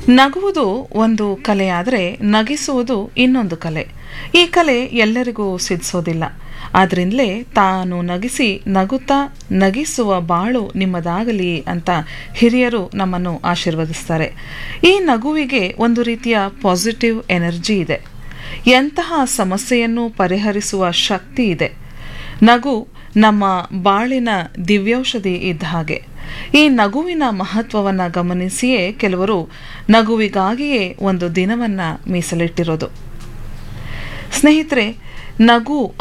ನಗುವುದು ಒಂದು ಕಲೆಯಾದರೆ ನಗಿಸುವುದು ಇನ್ನೊಂದು ಕಲೆ ಈ ಕಲೆ ಎಲ್ಲರಿಗೂ ಸಿದ್ಧಿಸೋದಿಲ್ಲ ಆದ್ರಿಂದಲೇ ತಾನು ನಗಿಸಿ ನಗುತ್ತಾ ನಗಿಸುವ ಬಾಳು ನಿಮ್ಮದಾಗಲಿ ಅಂತ ಹಿರಿಯರು ನಮ್ಮನ್ನು ಆಶೀರ್ವದಿಸ್ತಾರೆ ಈ ನಗುವಿಗೆ ಒಂದು ರೀತಿಯ ಪಾಸಿಟಿವ್ ಎನರ್ಜಿ ಇದೆ ಎಂತಹ ಸಮಸ್ಯೆಯನ್ನು ಪರಿಹರಿಸುವ ಶಕ್ತಿ ಇದೆ ನಗು ನಮ್ಮ ಬಾಳಿನ ದಿವ್ಯೌಷಧಿ ಇದ್ದ ಹಾಗೆ ಈ ನಗುವಿನ ಮಹತ್ವವನ್ನು ಗಮನಿಸಿಯೇ ಕೆಲವರು ನಗುವಿಗಾಗಿಯೇ ಒಂದು ದಿನವನ್ನು ಮೀಸಲಿಟ್ಟಿರೋದು ಸ್ನೇಹಿತರೆ ನಗು